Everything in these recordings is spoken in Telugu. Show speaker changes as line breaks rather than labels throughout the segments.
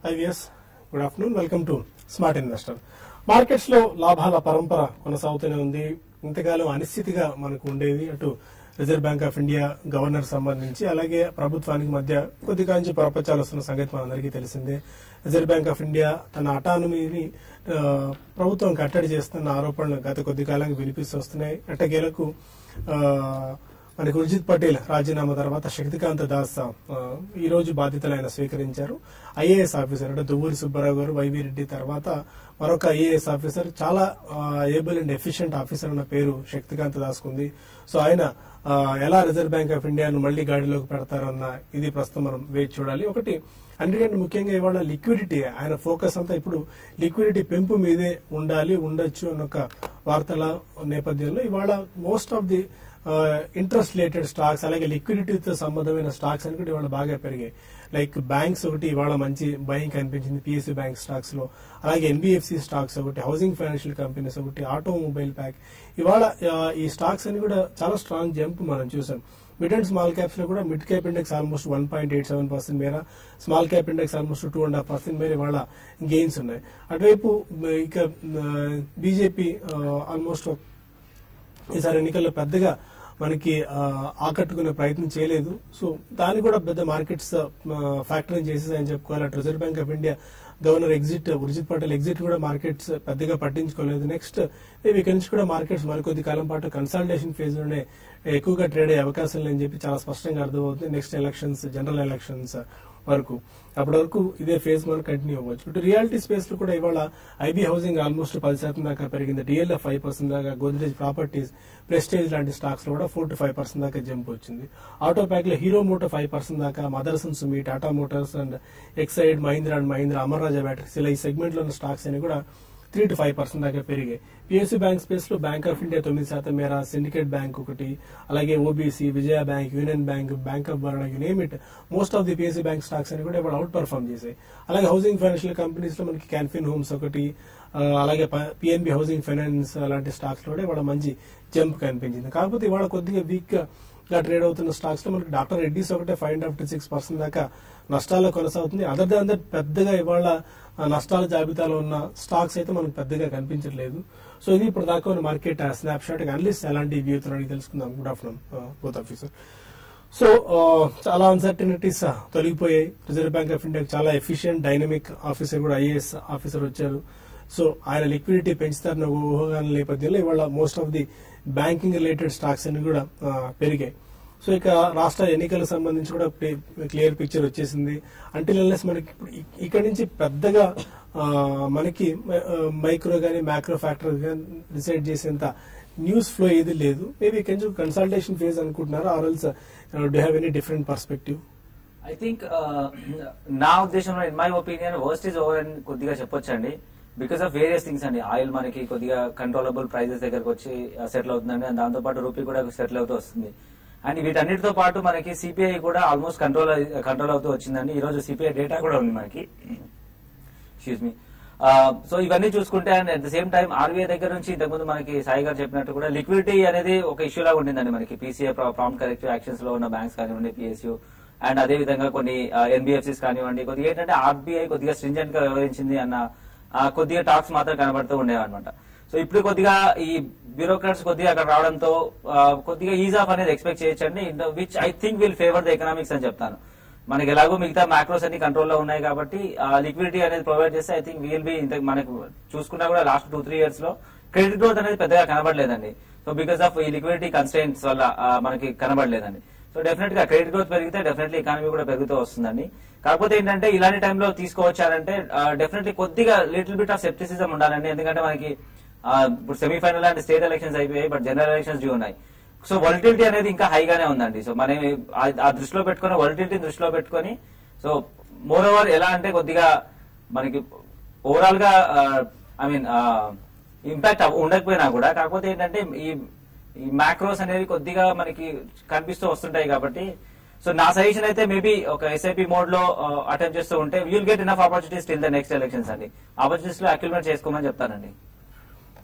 IVS good afternoon welcome to smart investor markets లో లాభాల పరంపర కొనసాగుతూనే ఉంది ఇంతకాలం అనిశ్చితిగా మనకు ఉండేది అటు Reserve Bank of India governor సంబంధించి అలాగే ప్రభుత్వానికి మధ్య కొద్ది కాంచి ప్రపంచాలు వస్తున్న సంగతి మనందరికీ తెలిసిందే రిజర్వ్ బ్యాంక్ ఆఫ్ ఇండియా తన అటానమీని ఆ, ప్రభుత్వం కట్టడి చేస్తున్న ఆరోపణలు గత కొద్ది కాలంగా వినిపిస్తూ వస్తున్నాయి ఎట్టకేలకు ఆ, మనకి ఉర్జిత్ పటేల్ రాజీనామా తర్వాత శక్తికాంత దాస్ ఆ, ఈ రోజు బాధ్యతలు ఆయన స్వీకరించారు ఐఏఎస్ ఆఫీసర్ అంటే దువ్వూరి సుబ్బారావు గారు వైవి రెడ్డి తర్వాత మరొక ఐఏఎస్ ఆఫీసర్ చాలా ఏబుల్ అండ్ ఎఫిషియెంట్ ఆఫీసర్ అన్న పేరు శక్తికాంత దాస్ కుంది సో ఆయన ఆ, ఎలా రిజర్వ్ బ్యాంక్ ఆఫ్ ఇండియాను మళ్లీ గాడిలోకి పెడతారన్న ఇది ప్రస్తుతం మనం వేచి చూడాలి ఒకటి అన్నిటికంటే ముఖ్యంగా ఇవాళ లిక్విడిటీ ఆయన ఫోకస్ అంతా ఇప్పుడు లిక్విడిటీ పెంపు మీదే ఉండాలి ఉండొచ్చు అన్న ఒక వార్తల నేపథ్యంలో ఇవాళ most of the interest related stocks అలాగే లిక్విడిటీతో సంబంధమైన స్టాక్స్ అని కూడా ఇవాళ బాగా పెరిగాయి లైక్ బ్యాంక్స్ ఒకటి ఇవాళ మంచి బయింగ్ కనిపించింది పిఎస్సి బ్యాంక్ స్టాక్స్ లో అలాగే ఎన్బిఎఫ్సి స్టాక్స్ ఒకటి హౌసింగ్ ఫైనాన్షియల్ కంపెనీస్ ఒకటి ఆటోమొబైల్ ప్యాక్ ఇవాళ ఆ, ఈ స్టాక్స్ అని కూడా చాలా స్ట్రాంగ్ జంప్ మనం చూసాం మిడ్ అండ్ స్మాల్ క్యాప్స్ లో కూడా mid cap index almost one point eight seven percent మేర small cap index almost two and half percent మేర ఇవాళ గెయిన్స్ ఉన్నాయి అటువైపు మ, ఇక బీజేపీ ఆల్మోస్ట్ ఈసారి ఎన్నికల్లో పెద్దగా మనకి ఆ, ఆకట్టుకునే ప్రయత్నం చేయలేదు సో దాన్ని కూడా పెద్ద మార్కెట్స్ ఫ్యాక్టరింగ్ చేసేసి అని చెప్పుకోవాలి అటు Reserve Bank of India governor exit Urjit Patel exit కూడా మార్కెట్స్ పెద్దగా పట్టించుకోలేదు నెక్స్ట్ మేబీ ఇక్కడి నుంచి కూడా మార్కెట్స్ మరికొద్ది కాలం పాటు కన్సల్టేషన్ ఫేజ్ లోనే ఎక్కువగా ట్రేడ్ అయ్యే అవకాశం లేని చెప్పి చాలా స్పష్టంగా అర్థమవుతుంది నెక్స్ట్ ఎలక్షన్స్ జనరల్ ఎలక్షన్స్ వరకు అప్పటి వరకు ఇదే ఫేజ్ మనం కంటిన్యూ అవ్వచ్చు ఇటు రియాలిటీ స్పేస్ లో కూడా ఇవాళ ఐబీ హౌసింగ్ ఆల్మోస్ట్ పది శాతం దాకా పెరిగింది డిఎల్ఎఫ్ ఫైవ్ పర్సెంట్ దాకా గోద్రేజ్ ప్రాపర్టీస్ ప్రెస్టేజ్ లాంటి స్టాక్స్ లో కూడా ఫోర్ టు ఫైవ్ పర్సెంట్ దాకా జంప్ వచ్చింది ఆటో ప్యాక్ లో హీరో మోటో ఫైవ్ పర్సెంట్ దాకా Motherson Sumi Tata Motors and Exide Mahindra and Mahindra Amara Raja batteries ఇలా ఈ సెగ్మెంట్ లో ఉన్న స్టాక్స్ అని కూడా త్రీ టు ఫైవ్ పర్సెంట్ దాకా పెరిగాయి పిఎస్సీ బ్యాంక్ స్పేస్ లో బ్యాంక్ ఆఫ్ ఇండియా తొమ్మిది శాతం మేర సిండికేట్ బ్యాంక్ ఒకటి అలాగే OBC Vijaya Bank Union Bank Bank of Baroda you name it most of the PSC bank stocks అని కూడా ఇప్పుడు అవుట్ పర్ఫామ్ చేశాయి అలాగే హౌసింగ్ ఫైనాన్షియల్ కంపెనీస్ లో మనకి క్యాన్ఫిన్ హోమ్స్ ఒకటి ఆ, అలాగే పిఎన్బి హౌసింగ్ ఫైనాన్స్ అలాంటి స్టాక్స్ లో కూడా ఇవాళ మంచి జంప్ కనిపించింది కాకపోతే ఇవాళ కొద్దిగా వీక్ గా ట్రేడ్ అవుతున్న స్టాక్స్ లో మనకి డాక్టర్ రెడ్డిస్ ఒకటే five and half to six percent దాకా నష్టాల్లో కొనసాగుతుంది అదర్ దాన్ దట్ పెద్దగా ఇవాళ ఆ, నష్టాల జాబితాలో ఉన్న స్టాక్స్ అయితే మనకు పెద్దగా కనిపించట్లేదు సో ఇది ఇప్పుడు దాకా ఉన్న మార్కెట్ స్నాప్ షాట్ అనలిస్ట్ ఎలాంటి వ్యూ అడిగి తెలుసుకుందాం good afternoon both officer so ఆ, చాలా అన్సర్టనిటీస్ తొలగిపోయాయి రిజర్వ్ బ్యాంక్ ఆఫ్ ఇండియా చాలా ఎఫిషియెంట్ డైనమిక్ ఆఫీసర్ కూడా ఐఏఎస్ ఆఫీసర్ వచ్చారు సో ఆయన లిక్విడిటీ పెంచుతారన్న ఊహాగాన నేపథ్యంలో ఇవాళ most of the banking related stocks అన్ని కూడా ఆ, పెరిగాయి సో ఇక రాష్ట్ర ఎన్నికలకు సంబంధించి కూడా క్లియర్ పిక్చర్ వచ్చేసింది అంటిల్ అన్లెస్ మనకి ఇప్పుడు ఇ- ఇక్కడ నుంచి పెద్దగా ఆ, మనకి మైక్రో గానీ మ్యాక్రో ఫ్యాక్టర్ గానీ డిసైడ్ చేసేంత న్యూస్ ఫ్లో ఏది లేదు మేబీ కొంచెం కన్సల్టేషన్ ఫేజ్ అనుకుంటున్నారా or else do have any different perspective
I think నా ఉద్దేశంలో in my opinion worst is over అని కొద్దిగా చెప్పొచ్చండి బికాస్ ఆఫ్ వేరియస్ థింగ్స్ అండి ఆయిల్ మనకి కొద్దిగా కంట్రోలబుల్ ప్రైజెస్ దగ్గరకు వచ్చి సెటిల్ అవుతుందండి అండ్ దాంతో పాటు రూపీ కూడా సెటిల్ అవుతూ వస్తుంది అండ్ వీటన్నిటితో పాటు మనకి సిపిఐ కూడా ఆల్మోస్ట్ కంట్రోల్ కంట్రోల్ అవుతూ వచ్చిందండి ఈ రోజు సిపిఐ డేటా కూడా ఉంది మనకి ఎక్స్క్యూజ్ మీ సో ఇవన్నీ చూసుకుంటే and at the same time RBI దగ్గర నుంచి ఇంతకుముందు మనకి సాయి గారు చెప్పినట్టు కూడా లిక్విడిటీ అనేది ఒక ఇష్యూ లాగా ఉండిందండి మనకి పీసీఏ ప్రాంప్ట్ కరెక్టివ్ యాక్షన్స్ లో ఉన్న బ్యాంక్స్ కానివ్వండి పిఎస్యూ అండ్ అదే విధంగా కొన్ని ఎన్బిఎఫ్సిస్ కానివ్వండి కొద్దిగా ఏంటంటే ఆర్బీఐ కొద్దిగా స్ట్రింజెంట్ గా వ్యవహరించింది అన్న ఆ, కొద్దిగా టాక్స్ మాత్రం కనబడుతూ ఉండేవన్నమాట సో ఇప్పుడు కొద్దిగా ఈ బ్యూరోక్రాట్స్ కొద్దిగా అక్కడ రావడంతో ఆ, కొద్దిగా ఈజ్ ఆఫ్ అనేది ఎక్స్పెక్ట్ చేయొచ్చండి which I think will favour the economics అని చెప్తాను మనకి ఎలాగో మిగతా మ్యాక్రోస్ అన్ని కంట్రోల్లో ఉన్నాయి కాబట్టి లిక్విడిటీ అనేది ప్రొవైడ్ చేస్తే ఐ థింక్ వీల్ బి ఇంత మనకు చూసుకున్నా కూడా లాస్ట్ టూ త్రీ ఇయర్స్ లో క్రెడిట్ గ్రోత్ అనేది పెద్దగా కనబడలేదండి సో బికాస్ ఆఫ్ ఈ లిక్విడిటీ కన్స్టెంట్స్ వల్ల ఆ, మనకి కనబడలేదండి సో డెఫినెట్ గా క్రెడిట్ గ్రోత్ పెరిగితే డెఫినెట్లీ ఎకానమీ కూడా పెరుగుతూ వస్తుందండి కాకపోతే ఏంటంటే ఇలాంటి టైంలో తీసుకోవచ్చారంటే డెఫినెట్లీ కొద్దిగా లిటిల్ బిట్ ఆఫ్ సెప్టిసిజం ఉండాలండి ఎందుకంటే మనకి ఆ, ఇప్పుడు సెమీఫైనల్ అండ్ స్టేట్ ఎలక్షన్స్ అయిపోయాయి బట్ జనరల్ ఎలక్షన్స్ డ్యూ ఉన్నాయి సో వొలటిలిటీ అనేది ఇంకా హైగానే ఉందండి సో మనం ఆ- ఆ దృష్టిలో పెట్టుకొని వొలటిలిటీ దృష్టిలో పెట్టుకొని సో మోర్ ఓవర్ ఎలా అంటే కొద్దిగా మనకి ఓవరాల్ గా ఐ మీన్ ఇంపాక్ట్ ఉండకపోయినా కూడా కాకపోతే ఏంటంటే ఈ ఈ మ్యాక్రోస్ అనేవి కొద్దిగా మనకి కనిపిస్తూ వస్తుంటాయి కాబట్టి సో నా సజెషన్ అయితే మేబీ ఒక ఎస్ఐపి మోడ్ లో అటెంప్ట్ చేస్తూ ఉంటే will get enough opportunities till the next elections అండి ఆపర్చునిటీస్ లో అక్యుమిలేట్ చేసుకోమని చెప్తానండి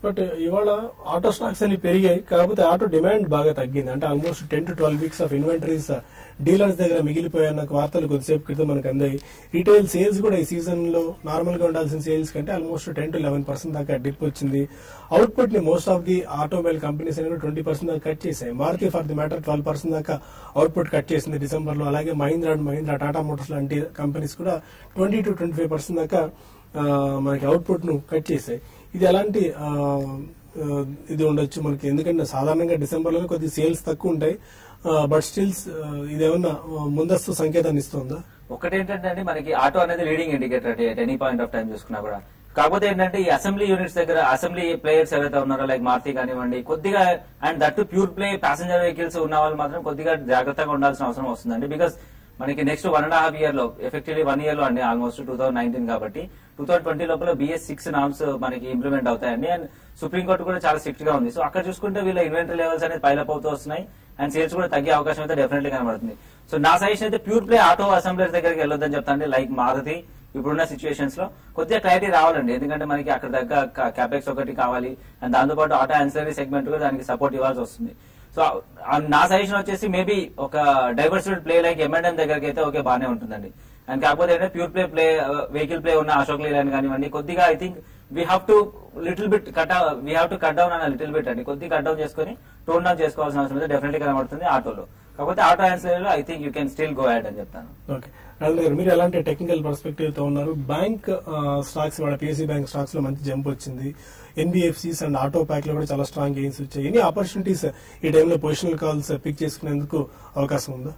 బట్ ఇవాళ ఆటో స్టాక్స్ అన్ని పెరిగాయి కాకపోతే ఆటో డిమాండ్ బాగా తగ్గింది అంటే almost ten to twelve weeks of inventories dealers దగ్గర మిగిలిపోయాయన్న వార్తలు కొద్దిసేపు క్రితం మనకు అందాయి రీటైల్ సేల్స్ కూడా ఈ సీజన్ లో నార్మల్ గా ఉండాల్సిన సేల్స్ కంటే almost ten to eleven percent దాకా డిప్ వచ్చింది అవుట్పుట్ ని most of the automobile companies అనేవి ట్వంటీ పర్సెంట్ దాకా కట్ చేశాయి Maruti for the matter twelve percent దాకా అవుట్పుట్ కట్ చేసింది డిసెంబర్ లో అలాగే మహీంద్రా అండ్ మహీంద్రా టాటా మోటార్స్ లాంటి కంపెనీస్ కూడా twenty to twenty five percent దాకా ఆ, మనకి అవుట్పుట్ ను కట్ చేశాయి ఇది ఎలాంటి ఆ, ఆ, ఇది ఉండొచ్చు మనకి ఎందుకంటే సాధారణంగా డిసెంబర్ లో కొద్ది సేల్స్ తక్కువ ఉంటాయి బట్ స్టిల్స్ ఇదేమన్నా ఆ, ముందస్తు సంకేతాన్ని ఇస్తుందా
ఒకటి ఏంటంటే అండి మనకి ఆటో అనేది లీడింగ్ ఇండికేటర్ అంటే at any point of time చూసుకున్నా కూడా కాకపోతే ఏంటంటే ఈ అసెంబ్లీ యూనిట్స్ దగ్గర అసెంబ్లీ ప్లేయర్స్ ఎవరైతే ఉన్నారో లైక్ మారుతి కానివ్వండి కొద్దిగా and that pure play passenger vehicles ఉన్న వాళ్ళు మాత్రం కొద్దిగా జాగ్రత్తగా ఉండాల్సిన అవసరం వస్తుందండి బికాస్ మనకి next one and half year లో ఎఫెక్టివ్లీ వన్ ఇయర్ లో అండి ఆల్మోస్ట్ టూ థౌసండ్ నైన్టీన్ కాబట్టి టూ థౌసండ్ ట్వంటీ లోపల బిఎస్ సిక్స్ నామ్స్ మనకి ఇంప్లిమెంట్ అవుతాయండి అండ్ సుప్రీంకోర్టు కూడా చాలా స్ట్రిక్ట్ గా ఉంది సో అక్కడ చూసుకుంటే వీళ్ళ ఇన్వెంటరీ లెవెల్స్ అనేది పైలప్ అవుతూ వస్తున్నాయి అండ్ సేల్స్ కూడా తగ్గే అవకాశం అయితే డెఫినెట్లీ కనబడుతుంది సో నా సజెషన్ అయితే ప్యూర్ ప్లే ఆటో అసెంబ్లీస్ దగ్గరికి వెళ్ళొద్దని చెప్తాను లైక్ మారుతి ఇప్పుడున్న సిచ్యువేషన్స్ లో కొద్దిగా క్లారిటీ రావాలండి ఎందుకంటే మనకి అక్కడ దగ్గర క్యాపెక్స్ ఒకటి కావాలి అండ్ దాంతోపాటు ఆటో ఆన్సరీ సెగ్మెంట్ కూడా దానికి సపోర్ట్ ఇవ్వాల్సి వస్తుంది సో ఆ నా సజెషన్ వచ్చేసి మేబీ ఒక డైవర్సిటీ ప్లే లైక్ ఎంఎండ్ఎం దగ్గరికి అయితే ఓకే బాగానే ఉంటుందండి అండ్ కాకపోతే ఏంటంటే pure play play vehicle play ఉన్న అశోక్ లేలాన్ కానివ్వండి కొద్దిగా I think we have to little bit cut we have to cut down అన్న లిటిల్ బిట్ అండి కొద్దిగా కట్ డౌన్ చేసుకొని టోన్ డౌన్ చేసుకోవాల్సిన అవసరం అయితే డెఫినెట్లీ కనబడుతుంది ఆటోలో కాకపోతే ఆటో ఆన్సరీలో I think you can still go add అని చెప్తాను
ఓకే రాజు గారు మీరు ఎలాంటి టెక్నికల్ పర్స్పెక్టివ్ తో ఉన్నారు బ్యాంక్ స్టాక్స్ వాళ్ళ పిఎస్సీ బ్యాంక్ స్టాక్స్ లో మంచి జంప్ వచ్చింది ఎన్బిఎఫ్సిస్ అండ్ ఆటో ప్యాక్ లో కూడా చాలా స్ట్రాంగ్ గెయిన్స్ వచ్చాయి ఎన్ని ఆపర్చునిటీస్ ఈ టైంలో పొజిషనల్ కాల్స్ పిక్ చేసుకునేందుకు అవకాశం ఉందా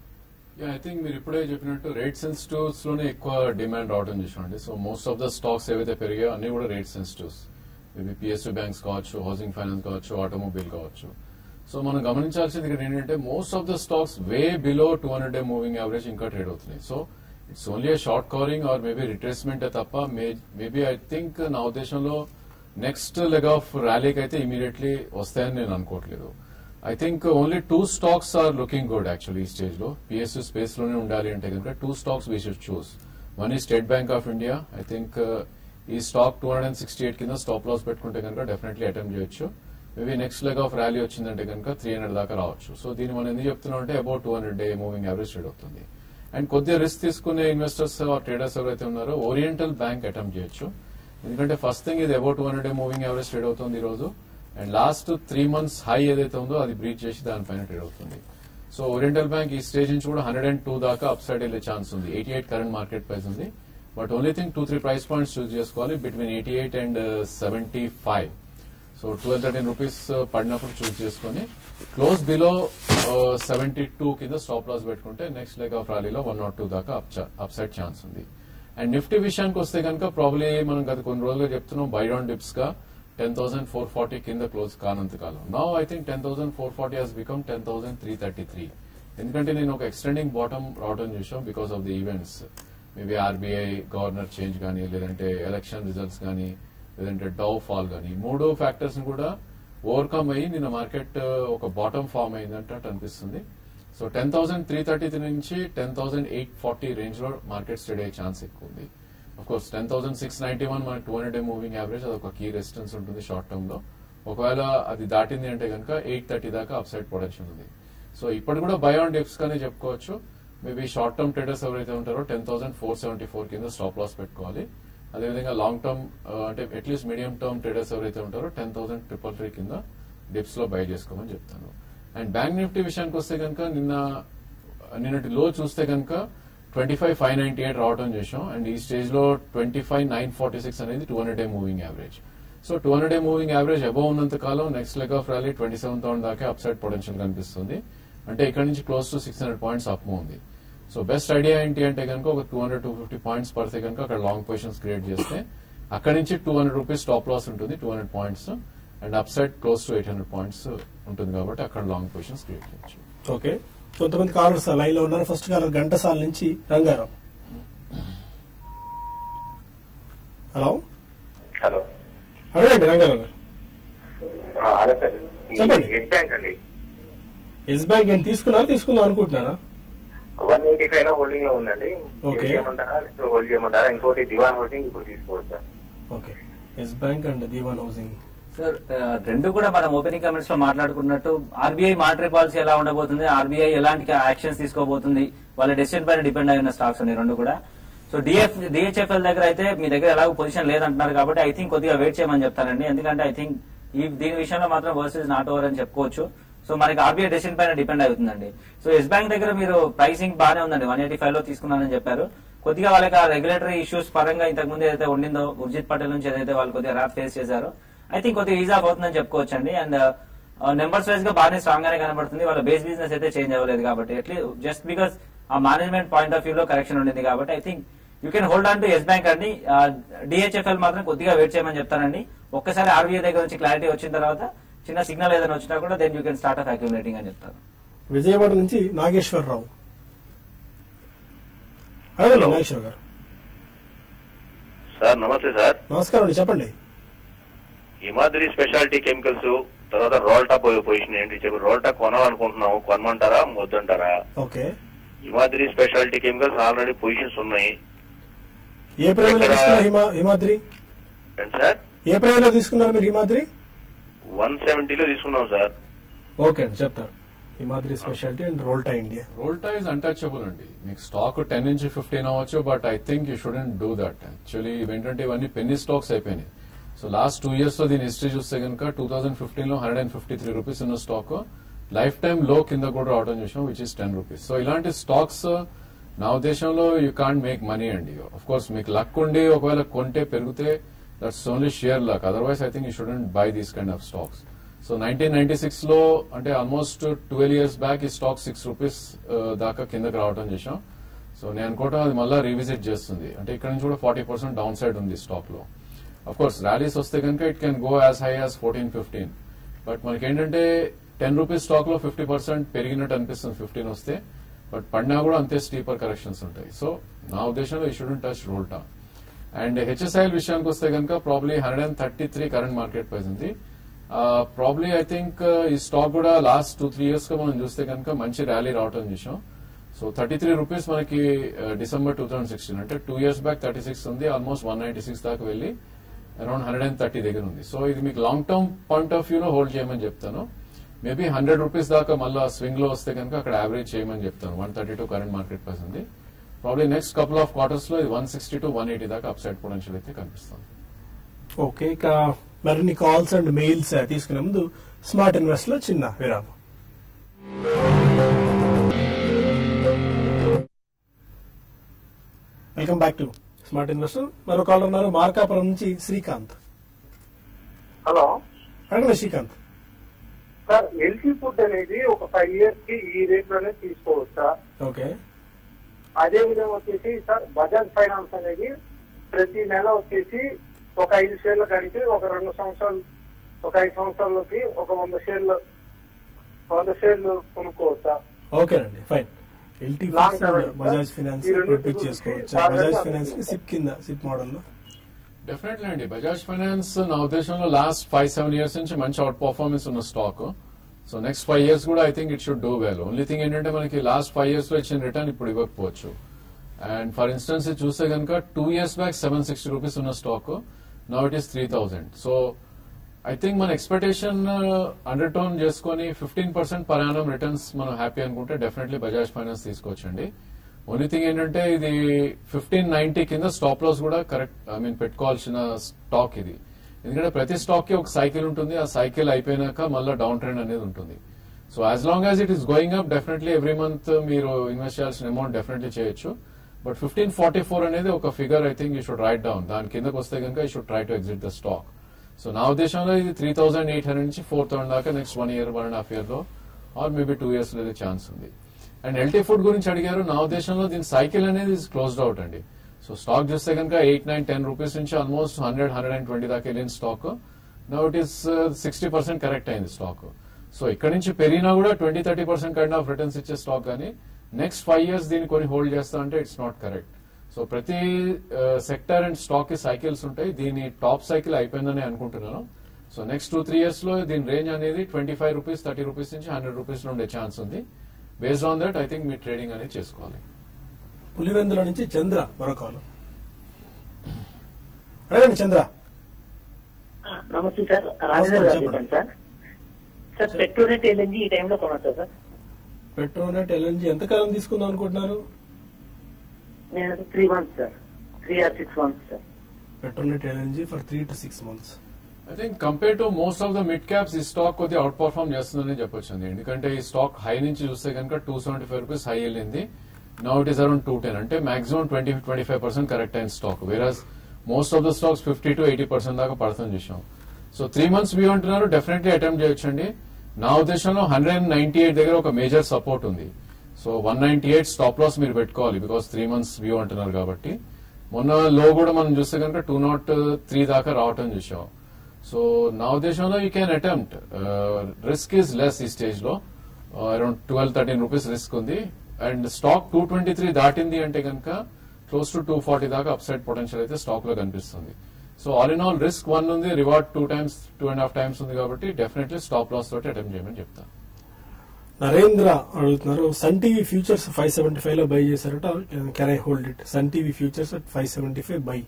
యా ఐ థింక్ మీరు ఇప్పుడే చెప్పినట్టు రేట్ సెన్సిటివ్స్ లోనే ఎక్కువ డిమాండ్ రావడం చూసామండి so most of the stocks ఏవైతే పెరిగాయో అన్ని కూడా rate sensitives maybe PSU banks కావచ్చు హౌసింగ్ ఫైనాన్స్ కావచ్చు ఆటోమొబైల్ కావచ్చు సో మనం గమనించాల్సింది ఇక్కడ ఏంటంటే most of the stocks way below two hundred day moving average ఇంకా ట్రేడ్ అవుతున్నాయి so it's only short covering or maybe retracement తప్ప మేబీ ఐ థింక్ నా ఉద్దేశంలో నెక్స్ట్ లెగ్ ఆఫ్ ర్యాలీకి అయితే ఇమీడియట్లీ వస్తాయని నేను అనుకోవట్లేదు I think only two stocks are looking good actually ఈ స్టేజ్ లో పిఎస్యూ స్పేస్ లోనే ఉండాలి అంటే కనుక two stocks we should choose one ఈ state bank of India I think ఈ stock two hundred and sixty eight కింద స్టాప్ లాస్ పెట్టుకుంటే కనుక డెఫినెట్లీ అటెంప్ట్ చేయొచ్చు maybe next leg of rally వచ్చిందంటే కనుక త్రీ హండ్రెడ్ దాకా రావచ్చు సో దీన్ని మనం ఎందుకు చెప్తున్నాం అంటే about two hundred day moving average trade అవుతుంది అండ్ కొద్దిగా రిస్క్ తీసుకునే ఇన్వెస్టర్స్ ట్రేడర్స్ ఎవరైతే ఉన్నారో ఓరియంటల్ బ్యాంక్ అటెంప్ట్ చేయొచ్చు ఎందుకంటే ఫస్ట్ థింగ్ ఇది about two hundred day moving average trade అవుతుంది ఈ రోజు and last three months high ఏదైతే ఉందో అది బ్రీచ్ చేసి దానిపైన ట్రేడ్ అవుతుంది సో ఓరియంటల్ బ్యాంక్ ఈ స్టేజ్ నుంచి కూడా హండ్రెడ్ అండ్ టూ దాకా అప్ సైడ్ వెళ్ళే ఛాన్స్ ఉంది eighty eight current market price ఉంది but only thing two three price points choose చేసుకోవాలి between eighty eight and seventy five so twelve thirteen rupees పడినప్పుడు చూస్ చేసుకుని క్లోజ్ బిలో సెవెంటీ టూ కింద స్టాప్ లాస్ పెట్టుకుంటే నెక్స్ట్ లెగ్ ఆఫ్ ర్యాలీలో వన్ నాట్ టూ దాకా అప్ సైడ్ ఛాన్స్ ఉంది అండ్ నిఫ్టీ విషయానికి వస్తే కనుక ప్రాబ్లీ మనం గత కొన్ని రోజులుగా చెప్తున్నాం బైడౌన్ డిప్స్ గా టెన్ థౌసండ్ ఫోర్ ఫార్టీ కింద క్లోజ్ కానంత కాలం now I think ten thousand four forty has become ten thousand three thirty three ఎందుకంటే నేను ఒక ఎక్స్టెండింగ్ బాటమ్ రావడం చూసాం because of the events maybe RBI governor change కానీ లేదంటే ఎలక్షన్ రిజల్ట్స్ కానీ లేదంటే డౌ ఫాల్ కానీ మూడు ఫ్యాక్టర్స్ కూడా ఓవర్కమ్ అయ్యి నిన్న మార్కెట్ ఒక బాటమ్ ఫామ్ అయిందంటే అనిపిస్తుంది so ten thousand three thirty నుంచి ten thousand eight forty range లో మార్కెట్ స్టడీ అయ్యే ఛాన్స్ ఎక్కువ ఉంది course ten thousand six ninety one మన టూ హండ్రెడ్ మూవింగ్ యావరేజ్ అది ఒక కీ రెసిస్టెన్స్ ఉంటుంది షార్ట్ టర్మ్ లో ఒకవేళ అది దాటింది అంటే కనుక ఎయిట్ థర్టీ దాకా అప్ సైడ్ ప్రొడక్షన్ ఉంది సో ఇప్పుడు కూడా బై ఆన్ డిప్స్ గానే చెప్పుకోవచ్చు మేబీ షార్ట్ టర్మ్ ట్రేడర్స్ ఎవరైతే ఉంటారో ten thousand four seventy four కింద స్టాప్ లాస్ పెట్టుకోవాలి అదేవిధంగా లాంగ్ టర్మ్ అంటే అట్లీస్ట్ మీడియం టర్మ్ ట్రేడర్స్ ఎవరైతే ఉంటారో టెన్ థౌసండ్ ట్రిపుల్ త్రీ కింద డిప్స్ లో బై చేసుకోమని చెప్తాను అండ్ బ్యాంక్ నిఫ్టీ విషయానికి వస్తే కనుక నిన్న నిన్నటి లో చూస్తే కనుక twenty five five ninety eight రావడం చేసాం అండ్ ఈ స్టేజ్ లో twenty five nine forty six అనేది two hundred day moving average so two hundred day moving average above ఉన్నంత కాలం next leg of rally twenty seven thousand దాకా అప్ సైడ్ పొటెన్షియల్ కనిపిస్తుంది అంటే ఇక్కడ నుంచి close to six hundred points up ఉంది సో బెస్ట్ ఐడియా ఏంటి అంటే కనుక ఒక two hundred two fifty points పడితే కనుక అక్కడ లాంగ్ పొజిషన్స్ క్రియేట్ చేస్తే అక్కడ నుంచి two hundred rupees stop loss ఉంటుంది two hundred points and up side close to eight hundred points ఉంటుంది కాబట్టి అక్కడ లాంగ్ పొజిషన్స్ క్రియేట్ చేయొచ్చు
ఓకే కొంతమంది కాలర్స్ లైన్ లో ఉన్నారు ఫస్ట్ కాలర్ ఘంటసాల నుంచి రంగారావు హలో
హలో
అడగండి రంగారావు గారు
ఆ, అదే సార్ ఈ
చెప్పండి.
ఎస్ బ్యాంక్ అండి
ఎస్ బ్యాంక్ ఏం తీసుకున్నారా తీసుకుందాం అనుకుంటున్నారా
వన్ ఎయిటీ ఫైవ్ లో హోల్డింగ్ లో ఉందండి
ఓకే.
ఏం చేయమంటారా ఇప్పుడు హోల్డ్ చేయమంటారా ఇంకోటి దివాన్ హోల్డింగ్ ఇప్పుడు తీసుకోవచ్చు sir
okay yes bank and Dewan housing
sir ఆ, రెండు కూడా మనం ఓపెనింగ్ కమెంట్స్ లో మాట్లాడుకున్నట్టు ఆర్బీఐ మానిటరీ పాలసీ ఎలా ఉండబోతుంది ఆర్బీఐ ఎలాంటి యాక్షన్స్ తీసుకోబోతుంది వాళ్ళ డెసిషన్ పైన డిపెండ్ అయిన స్టాక్స్ ఉన్నాయి రెండు కూడా సో డిఎఫ్ డిహెచ్ఎఫ్ఎల్ దగ్గర అయితే మీ దగ్గర ఎలాగో పొజిషన్ లేదంటున్నారు కాబట్టి ఐ థింక్ కొద్దిగా వెయిట్ చేయమని చెప్తానండి ఎందుకంటే ఐ థింక్ ఈ దీని విషయంలో మాత్రం వర్సెస్ నాట్ ఓవర్ అని చెప్పుకోవచ్చు సో మనకి ఆర్బీఐ డెసిషన్ పైన డిపెండ్ అవుతుందండి సో ఎస్ బ్యాంక్ దగ్గర మీరు ప్రైసింగ్ బాగానే ఉందండి వన్ ఎయిటీ ఫైవ్ లో తీసుకున్నానని చెప్పారు కొద్దిగా వాళ్ళకి ఆ రెగ్యులేటరీ ఇష్యూస్ పరంగా ఇంతకు ముందు ఏదైతే ఉండిందో ఉర్జిత్ పటేల్ నుంచి ఏదైతే వాళ్ళు కొద్దిగా ర్యాప్ ఫేస్ చేశారో ఐ థింక్ కొద్దిగా ఈజీ అవుతుందని చెప్పుకోవచ్చు అండి అండ్ నెంబర్స్ వైజ్ గా బాగానే స్ట్రాంగ్ గానే కనబడుతుంది వాళ్ళ బేస్ బిజినెస్ అయితే చేంజ్ అవ్వలేదు కాబట్టి అట్లీస్ట్ జస్ట్ బికాస్ ఆ మేనేజ్మెంట్ పాయింట్ ఆఫ్ వ్యూ లో కరెక్షన్ ఉండింది కాబట్టి I think you can hold on to Yes bank అండి డిహెచ్ఎఫ్ఎల్ మాత్రం కొద్దిగా వెయిట్ చేయమని చెప్తానండి ఒక్కసారి ఆర్బీఐ దగ్గర నుంచి క్లారిటీ వచ్చిన తర్వాత చిన్న సిగ్నల్ ఏదైనా వచ్చినా కూడా then you can start of accumulating అని చెప్తాను
విజయవాడ నుంచి నాగేశ్వరరావు అడగండి నాగేశ్వర్ గారు
సార్ నమస్తే సార్
నమస్కారం అండి చెప్పండి
హిమాద్రి స్పెషాలిటీ కెమికల్స్ తర్వాత రోల్టా పోయే పొజిషన్ ఏంటి చెప్పి రోల్టా కొనాలనుకుంటున్నాము కొనమంటారా వద్దంటారా
okay
Himadri specialty chemicals already positions ఉన్నాయి
ఏ ప్రైవేలో
ఇక్కడ-
తీసుకున్నారు హిమా హిమాద్రి
ఏంటి సార్
ఏ ప్రైవేలో తీసుకున్నారు మీరు హిమాద్రి
వన్ సెవెంటీలో తీసుకున్నాం సార్
ఓకే అండి చెప్తారు Himadri specialty and Rolta India
Rolta is untouchable అండి మీకు స్టాక్ టెన్ నుంచి ఫిఫ్టీన్ అవ్వచ్చు but I think you shouldn't do that actually ఏంటంటే ఇవన్నీ పెన్నీ స్టాక్స్ అయిపోయినాయి సో లాస్ట్ టూ ఇయర్స్ లో దీని హిస్టరీ చూస్తే కనుక టూ థౌసండ్ ఫిఫ్టీన్ లో hundred and fifty three rupees ఉన్న స్టాక్ లైఫ్ టైం లో కింద కూడా రావడం చూసాం which is ten rupees so ఇలాంటి స్టాక్స్ నా ఉద్దేశంలో యూ కాంట్ మేక్ మనీ అండి అఫ్ కోర్స్ మీకు లక్ ఉండి ఒకవేళ కొంటే పెరిగితే that's only share luck otherwise I think you shouldn't buy these kind of stocks so nineteen ninety six లో అంటే ఆల్మోస్ట్ ట్వెల్వ్ ఇయర్స్ బ్యాక్ ఈ స్టాక్ సిక్స్ రూపీస్ దాకా కిందకి రావడం చేశాం సో నేను అనుకోవటం అది మళ్ళీ రీవిజిట్ చేస్తుంది అంటే ఇక్కడ నుంచి కూడా ఫార్టీ పర్సెంట్ డౌన్ సైడ్ ఉంది స్టాక్ లో అఫ్ కోర్స్ ర్యాలీస్ వస్తే కనుక it can go as high as fourteen fifteen but మనకి ఏంటంటే టెన్ రూపీస్ స్టాక్ లో ఫిఫ్టీ పర్సెంట్ పెరిగినట్టు అనిపిస్తుంది ఫిఫ్టీన్ వస్తే బట్ పడినా కూడా అంతే స్టీపర్ కరెక్షన్స్ ఉంటాయి సో నా ఉద్దేశంలో ఈ shouldn't touch Rolta and HSIL విషయానికి వస్తే కనుక probably hundred and thirty three current market price ఉంది ప్రాబ్లీ ఐ థింక్ ఈ స్టాక్ కూడా లాస్ట్ టూ త్రీ ఇయర్స్ గా మనం చూస్తే కనుక మంచి ర్యాలీ రావటం చూసాం సో థర్టీ త్రీ రూపీస్ మనకి డిసెంబర్ టూ థౌసండ్ సిక్స్టీన్ అంటే two years back thirty six ఉంది ఆల్మోస్ట్ వన్ నైన్టీ సిక్స్ దాకా వెళ్ళి అరౌండ్ హండ్రెడ్ అండ్ థర్టీ దగ్గర ఉంది సో ఇది మీకు లాంగ్ టర్మ్ పాయింట్ ఆఫ్ వ్యూలో హోల్డ్ చేయమని చెప్తాను మేబీ హండ్రెడ్ రూపీస్ దాకా మళ్ళీ స్వింగ్ లో వస్తే కనుక అక్కడ యావరేజ్ చేయమని చెప్తాను one thirty two current market price ఉంది probably next couple of quarters లో ఇది one sixty to one eighty దాకా అప్ సైడ్ పొటెన్షియల్ అయితే కనిపిస్తుంది
ఓకే ఇక మరిన్ని కాల్స్ అండ్ మెయిల్స్ తీసుకునే ముందు స్మార్ట్ ఇన్వెస్ట్ లో చిన్న విరామం welcome back to smart investor మరో కాల్ ఉన్నారు మార్కాపురం నుంచి శ్రీకాంత్
హలో
అడగండి శ్రీకాంత్
సార్ ఎల్సీ ఫుడ్ అనేది ఒక ఫైవ్ ఇయర్స్ కి ఈ రేట్ లోనే తీసుకోవచ్చా
ఓకే
అదే విధంగా వచ్చేసి సార్ బజాజ్ ఫైనాన్స్ అనేది ప్రతి నెల వచ్చేసి ఒక ఐదు షేర్లు కలిపి ఒక రెండు సంవత్సరాలు ఒక ఐదు సంవత్సరాలకి ఒక వంద షేర్లు వంద షేర్లు కొనుక్కోవచ్చా
ఓకేనండి fine LT
Long term,
Bajaj
sir.
Finance
ఈ రెండు
పిక్ చేసుకోవచ్చు
బాగా
బజాజ్
సార్.
ఫైనాన్స్ కి సిప్ కింద సిప్ మోడల్లో
డెఫినెట్లీ అండి బజాజ్ ఫైనాన్స్ నా ఉద్దేశంలో లాస్ట్ ఫైవ్ సెవెన్ ఇయర్స్ నుంచి మంచి అవుట్ పర్ఫార్మెన్స్ ఉన్న stock so next five years కూడా I think it should do well only thing ఏంటంటే మనకి లాస్ట్ ఫైవ్ ఇయర్స్ లో ఇచ్చిన రిటర్న్ ఇప్పుడు ఇవ్వకపోవచ్చు అండ్ ఫర్ ఇన్స్టెన్స్ ఇది చూస్తే కనుక two years back seven sixty rupees ఉన్న stock now it is three thousand so I think మన ఎక్స్పెక్టేషన్ అండర్ టోన్ చేసుకొని fifteen percent per annum returns మనం హ్యాపీ అనుకుంటే డెఫినెట్లీ బజాజ్ ఫైనాన్స్ తీసుకోవచ్చండి ఓన్లీ థింగ్ ఏంటంటే ఇది ఫిఫ్టీన్ నైన్టీ కింద స్టాప్ లాస్ కూడా కరెక్ట్ ఐ మీన్ పెట్టుకోవాల్సిన స్టాక్ ఇది ఎందుకంటే ప్రతి స్టాక్ కి ఒక సైకిల్ ఉంటుంది ఆ సైకిల్ అయిపోయినాక మళ్ళీ డౌన్ ట్రెండ్ అనేది ఉంటుంది so as long as it is going up definitely every month మీరు ఇన్వెస్ట్ చేయాల్సిన అమౌంట్ డెఫినెట్లీ చేయొచ్చు బట్ ఫిఫ్టీన్ ఫార్టీ ఫోర్ అనేది ఒక figure I think you should write down దాని కిందకు వస్తే కనుక you should try to exit the stock so నా ఉద్దేశంలో ఇది త్రీ థౌసండ్ ఎయిట్ హండ్రెడ్ నుంచి ఫోర్ థౌసండ్ దాకా next one year one and half year లో ఆర్ మేబీ టూ ఇయర్స్ లో ఛాన్స్ ఉంది అండ్ ఎల్టీ ఫుడ్ గురించి అడిగారు నా ఉద్దేశంలో దీని సైకిల్ అనేది క్లోజ్డ్ అవుట్ అండి సో స్టాక్ చూస్తే కనుక ఎయిట్ నైన్ టెన్ రూపీస్ నుంచి almost hundred hundred and twenty దాకా వెళ్ళిన stock now it is sixty percent correct అయింది స్టాక్ సో ఇక్కడ నుంచి పెరిగినా కూడా twenty thirty percent kind of returns ఇచ్చే స్టాక్ కానీ నెక్స్ట్ ఫైవ్ ఇయర్స్ దీన్ని కొన్ని హోల్డ్ చేస్తా అంటే ఇట్స్ నాట్ కరెక్ట్ సో ప్రతి సెక్టర్ అండ్ స్టాక్ కి సైకిల్స్ ఉంటాయి దీని టాప్ సైకిల్ అయిపోయిందని అనుకుంటున్నాను so next two three years లో దీని రేంజ్ అనేది twenty five rupees thirty rupees నుంచి హండ్రెడ్ రూపీస్ లో ఉండే ఛాన్స్ ఉంది based on that I think మీ ట్రేడింగ్ అనేది చేసుకోవాలి
పులివెందుల నుంచి చంద్ర మరో కాల్ అడగండి చంద్ర
నమస్తే సార్ రాజేంద్ర గారు
చెప్పండి.
చెప్పండి సార్ సార్ పెట్రోనెట్ ఎల్ఎన్జీ ఈ టైంలో కొనొచ్చా సార్
పెట్రోనెట్ ఎల్ఎన్జీ ఎంతకాలం తీసుకుందాం అనుకుంటున్నారు
నేను three months sir three or six months sir
Petronet LNG for three to six months
I think compare to most of the mid caps ఈ స్టాక్ కొద్దిగా అవుట్ పర్ఫార్మ్ చేస్తుందని చెప్పొచ్చు అండి ఎందుకంటే ఈ స్టాక్ హై నుంచి చూస్తే కనుక two seventy five rupees high వెళ్ళింది now it is around two ten అంటే maximum twenty twenty five percent correct అయిన stock whereas most of the stocks fifty to eighty percent దాకా పడుతుంది చూసాం సో త్రీ మంత్స్ వ్యూ అంటున్నారు డెఫినెట్లీ అటెంప్ట్ చేయొచ్చండి నా ఉద్దేశంలో హండ్రెడ్ అండ్ నైన్టీ ఎయిట్ దగ్గర ఒక మేజర్ సపోర్ట్ ఉంది so one ninety eight stop loss మీరు పెట్టుకోవాలి బికాస్ త్రీ మంత్స్ వ్యూ అంటున్నారు కాబట్టి మొన్న లో కూడా మనం చూస్తే కనుక టూ నాట్ త్రీ దాకా రావటం చూసాం సో నా ఉద్దేశంలో you can attempt risk is less ఈ స్టేజ్ లో around twelve thirteen rupees risk ఉంది and stock two twenty three దాటింది అంటే కనుక క్లోజ్ టు టూ ఫార్టీ దాకా అప్సైడ్ పొటెన్షియల్ అయితే స్టాక్ లో కనిపిస్తుంది so all in all risk one ఉంది reward two times two and half times ఉంది కాబట్టి డెఫినెట్లీ స్టాప్ లాస్ తోటి అటెంప్ట్ చేయమని చెప్తాను
నరేంద్ర అడుగుతున్నారు Sun TV futures five seventy five లో బై చేశారట can I hold it Sun TV futures at five seventy five buy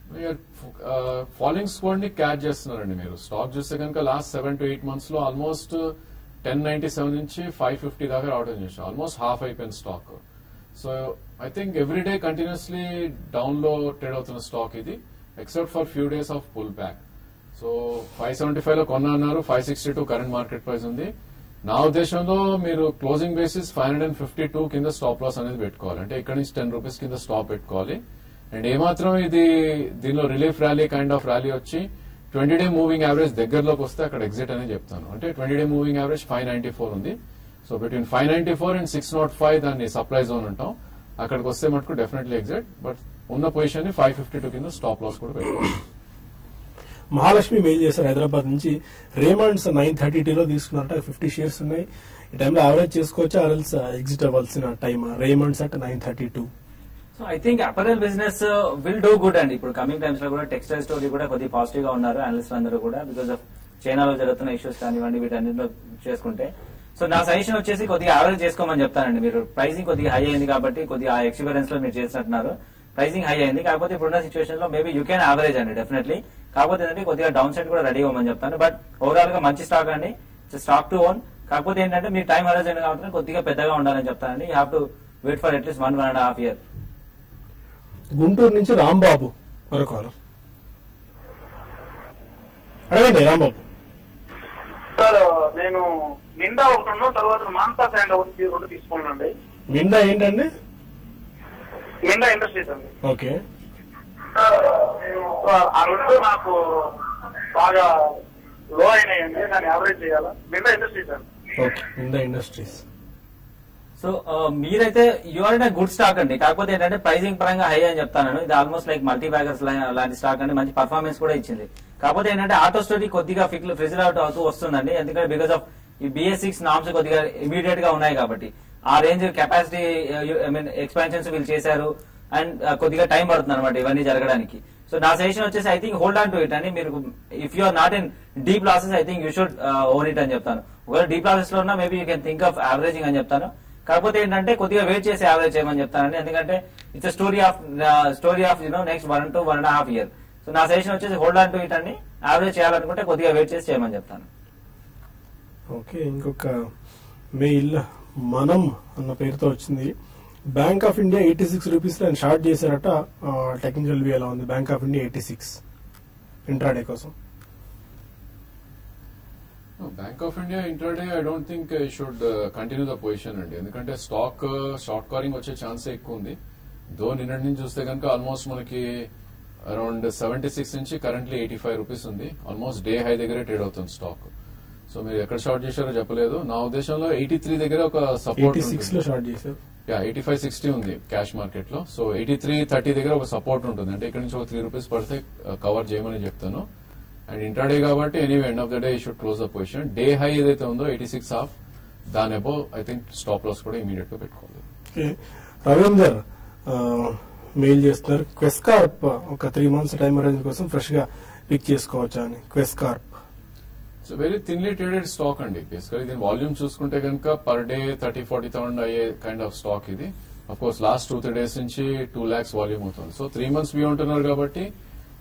following score ని క్యాచ్ చేస్తున్నారండి మీరు స్టాక్ చూస్తే కనుక last seven to eight months లో ఆల్మోస్ట్ టెన్ నైన్టీ సెవెన్ నుంచి ఫైవ్ ఫిఫ్టీ దాకా రావడం చేసాం ఆల్మోస్ట్ హాఫ్ అయిపోయిన stock so I think every day continuously down లో ట్రేడ్ అవుతున్న స్టాక్ ఇది except for few days of pull back so five seventy five లో కొన్నా అన్నారు five sixty two current market price ఉంది నా ఉద్దేశంలో మీరు closing basis five hundred and fifty two కింద స్టాప్ లాస్ అనేది పెట్టుకోవాలి అంటే ఇక్కడ నుంచి టెన్ రూపీస్ కింద స్టాప్ పెట్టుకోవాలి అండ్ ఏమాత్రం ఇది దీనిలో relief rally kind of rally వచ్చి ట్వంటీ డే మూవింగ్ యావరేజ్ దగ్గరలోకి వస్తే అక్కడ ఎగ్జిట్ అనేది చెప్తాను అంటే twenty day moving average five ninety four ఉంది so between five ninety four and six naught five దాన్ని సప్లై జోన్ ఉంటాం అక్కడికి వస్తే మటుకు డెఫినెట్లీ ఎగ్జిట్ బట్ ఉన్న పొజిషన్ ని ఫైవ్ ఫిఫ్టీ టూ కింద స్టాప్ లాస్ కూడా పెట్టుకోవాలి
మహాలక్ష్మి మెయిల్ చేశారు హైదరాబాద్ నుంచి రేమండ్స్ నైన్ థర్టీ లో తీసుకున్నారట ఫిఫ్టీ షేర్స్ ఉన్నాయి ఈ టైంలో యావరేజ్ చేసుకోవచ్చా ఆర్ఎల్స్ ఎగ్జిట్ అవ్వాల్సిన time Raymonds at nine thirty two
so I think apparel business will do good అండి ఇప్పుడు కమింగ్ టైమ్స్ లో కూడా టెక్స్టైల్ స్టోరీ కూడా కొద్దిగా పాజిటివ్ గా ఉన్నారు అనలిస్ట్ అందరూ కూడా బికాస్ ఆఫ్ చైనాలో జరుగుతున్న ఇష్యూస్ కానివ్వండి వీటన్నిటిలో చేసుకుంటే సో నా సజెషన్ వచ్చేసి కొద్దిగా యావరేజ్ చేసుకోమని చెప్తానండి మీరు ప్రైసింగ్ కొద్దిగా హై అయింది కాబట్టి కొద్దిగా ఆ ఎక్స్పీరియన్స్ లో మీరు చేసినట్టున్నారు ప్రైసింగ్ హై అయింది కాకపోతే ఇప్పుడున్న సిచువేషన్ లో మేబీ యూ క్యాన్ యావరేజ్ అండి డెఫినెట్లీ కాకపోతే ఏంటంటే కొద్దిగా డౌన్ సైడ్ కూడా రెడీ అవ్వమని చెప్తాను బట్ ఓవరాల్ గా మంచి స్టాక్ అండి స్టాక్ టు ఓన్ కాకపోతే ఏంటంటే మీరు టైం అరేంజ్ అయిన కాబట్టి కొద్దిగా పెద్దగా ఉండాలని చెప్తానండి you have to wait for at least one one and half year
Guntur నుంచి రాంబాబు మరో కాలర్ అడగండి రాంబాబు
సార్ నేను నిండా ఒకటి తర్వాత మాన్సా శాండ్ ఒకటి రెండు తీసుకున్నానండి
నిండా ఏంటండి
నిండా ఇండస్ట్రీస్ అండి
ఓకే
ఆ రెండు నాకు బాగా లో అయినాయండి దాన్ని యావరేజ్ చేయాలా నిండా ఇండస్ట్రీస్ అండి
ఓకే నిండా ఇండస్ట్రీస్
సో ఆ, మీరైతే యూఆర్ ఇన్ గుడ్ స్టాక్ అండి కాకపోతే ఏంటంటే ప్రైసింగ్ పరంగా హై అని చెప్తాను ఇది ఆల్మోస్ట్ లైక్ మల్టీ బ్యాగర్స్ లాంటి స్టాక్ అండి మంచి పర్ఫార్మెన్స్ కూడా ఇచ్చింది కాకపోతే ఏంటంటే ఆటో స్టోరీ కొద్దిగా ఫ్రిజిల్ అవుట్ అవుతూ వస్తుందండి ఎందుకంటే బికాస్ ఆఫ్ ఈ బిఎస్ సిక్స్ నామ్స్ కొద్దిగా ఇమీడియట్ గా ఉన్నాయి కాబట్టి ఆ range capacity I mean expansions వీళ్ళు చేశారు అండ్ కొద్దిగా టైం పడుతుంది అనమాట ఇవన్నీ జరగడానికి సో నా సజెషన్ వచ్చేసి I think hold on to it అండి మీరు if you are not in deep losses I think you should own it అని చెప్తాను ఒకవేళ డీప్ లాసెస్ లో ఉన్నా maybe you can think of averaging అని చెప్తాను కాకపోతే ఏంటంటే కొద్దిగా వెయిట్ చేసి యావరేజ్ చేయమని చెప్తానండి ఎందుకంటే it's story of story of you know next one to one and half year so నా సజెషన్ వచ్చేసి హోల్డ్ ఆన్ టు ఇట్ అండి యావరేజ్ చేయాలనుకుంటే కొద్దిగా వెయిట్ చేసి చేయమని చెప్తాను
ఓకే ఇంకొక మెయిల్ మనం అన్న పేరుతో వచ్చింది Bank of India eighty six rupees లో ఆయన షార్ట్ చేశారట టెక్నికల్ వ్యూ ఎలా ఉంది Bank of India eighty six intraday కోసం
Bank of India interday I don't think should continue the position అండి ఎందుకంటే స్టాక్ షార్ట్ కారింగ్ వచ్చే ఛాన్స్ ఎక్కువ ఉంది దో నిన్నటి నుంచి చూస్తే కనుక ఆల్మోస్ట్ మనకి అరౌండ్ సెవెంటీ సిక్స్ నుంచి కరెంట్లీ ఎయిటీ ఫైవ్ రూపీస్ ఉంది ఆల్మోస్ట్ డే హై దగ్గరే ట్రేడ్ అవుతుంది స్టాక్ సో మీరు ఎక్కడ షార్ట్ చేశారో చెప్పలేదు నా ఉద్దేశంలో ఎయిటీ త్రీ దగ్గర ఒక సపోర్ట్
ఎయిటీ సిక్స్ లో షార్ట్ చేశారు
యా ఎయిటీ ఫైవ్ సిక్స్టీ ఉంది క్యాష్ మార్కెట్ లో సో ఎయిటీ త్రీ థర్టీ దగ్గర ఒక సపోర్ట్ ఉంటుంది అంటే ఇక్కడ నుంచి ఒక త్రీ రూపీస్ పడితే కవర్ చేయమని చెప్తాను అండ్ ఇంట్రాడే కాబట్టి anyway end of the day should close the position day high ఏదైతే ఉందో ఎయిటీ సిక్స్ హాఫ్ దాని above I think stop loss కూడా ఇమీడియట్ గా పెట్టుకోవాలి
ఓకే రవీందర్ మెయిల్ చేస్తున్నారు క్వెస్కార్ప్ ఒక త్రీ మంత్స్ టైం అరేంజ్ కోసం ఫ్రెష్ గా పిక్ చేసుకోవచ్చా అని Quess Corp
so very thinly traded stock అండి బేసికలీ దీని వాల్యూమ్ చూసుకుంటే కనుక per day thirty forty thousand అయ్యే కైండ్ ఆఫ్ స్టాక్ ఇది of course last two three days నుంచి టూ లాక్స్ వాల్యూమ్ అవుతుంది సో త్రీ మంత్స్ వ్యూ ఉంటున్నారు కాబట్టి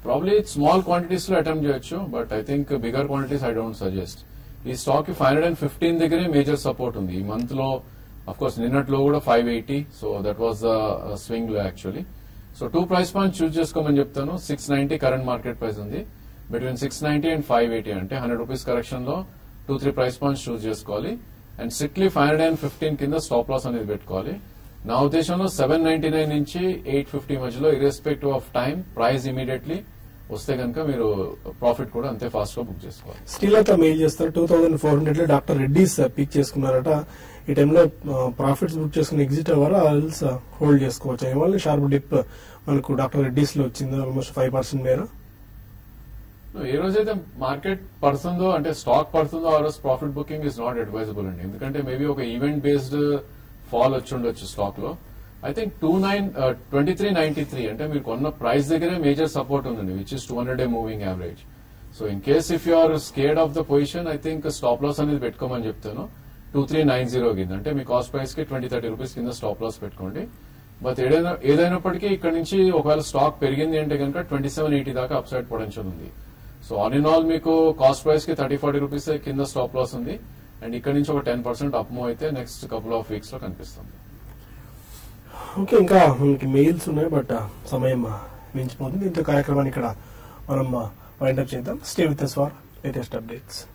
ప్రాబ్లీ స్మాల్ క్వాంటిటీస్ లో అటెంప్ట్ చేయొచ్చు but I think bigger quantities I don't suggest ఈ స్టాక్ కి ఫైవ్ హండ్రెడ్ అండ్ ఫిఫ్టీన్ దగ్గరే మేజర్ సపోర్ట్ ఉంది ఈ మంత్ లో అఫ్ కోర్స్ నిన్నట్లో కూడా five eighty so that was the swing లో actually so two price points choose చేసుకోమని చెప్తాను six ninety current market price ఉంది between six ninety and five eighty అంటే హండ్రెడ్ రూపీస్ కరెక్షన్ లో two three price points choose చేసుకోవాలి and strictly five hundred and fifteen కింద స్టాప్ లాస్ అనేది పెట్టుకోవాలి నా ఉద్దేశంలో సెవెన్ నైన్టీ నైన్ నుంచి ఎయిట్ ఫిఫ్టీ మధ్యలో irrespective of time price immediately వస్తే కనుక మీరు ప్రాఫిట్ కూడా అంతే ఫాస్ట్ గా బుక్ చేసుకోవాలి
స్టిల్ అయితే మెయిల్ చేస్తారు టూ థౌసండ్ ఫోర్ హండ్రెడ్ లో డాక్టర్ రెడ్డిస్ పిక్ చేసుకున్నారట ఈ టైంలో ప్రాఫిట్స్ బుక్ చేసుకుని ఎగ్జిట్ అవ్వారా ఆల్స్ హోల్డ్ చేసుకోవచ్చు ఏమన్నా షార్ప్ డిప్ మనకు డాక్టర్ రెడ్డిస్ లో వచ్చింది ఆల్మోస్ట్ ఫైవ్ పర్సెంట్ మేర
ఏ రోజైతే మార్కెట్ పడుతుందో అంటే స్టాక్ పడుతుందో ఆ రోజు profit booking is not advisable అండి ఎందుకంటే మేబీ ఒక ఈవెంట్ బేస్డ్ ఫాల్ వచ్చి ఉండొచ్చు స్టాక్ లో I think two nine twenty three ninety three అంటే మీరు కొన్న ప్రైస్ దగ్గరే మేజర్ సపోర్ట్ ఉందండి which is two hundred day moving average so in case if you are scared of the position I think stop loss అనేది పెట్టుకోమని చెప్తాను టూ త్రీ నైన్ జీరో కింద అంటే మీ కాస్ట్ ప్రైస్ కి ట్వంటీ థర్టీ రూపీస్ కింద స్టాప్ లాస్ పెట్టుకోండి బట్ ఏదైనా ఏదైనప్పటికీ ఇక్కడ నుంచి ఒకవేళ స్టాక్ పెరిగింది అంటే కనుక ట్వంటీ సెవెన్ ఎయిటీ దాకా అప్ సైడ్ పొటెన్షియల్ ఉంది సో ఆన్ ఇన్ ఆల్ మీకు కాస్ట్ ప్రైస్ కి థర్టీ ఫార్టీ రూపీస్ కింద స్టాప్ లాస్ ఉంది అండ్ ఇక్కడ నుంచి ఒక టెన్ పర్సెంట్ అప్ మూవ్ అయితే నెక్స్ట్ కపుల్ ఆఫ్ వీక్స్ లో కనిపిస్తుంది
ఓకే ఇంకా మనకి మెయిల్స్ ఉన్నాయి బట్ సమయం మించిపోతుంది దీంతో కార్యక్రమాన్ని ఇక్కడ మనం వైండప్ చేద్దాం stay with for latest updates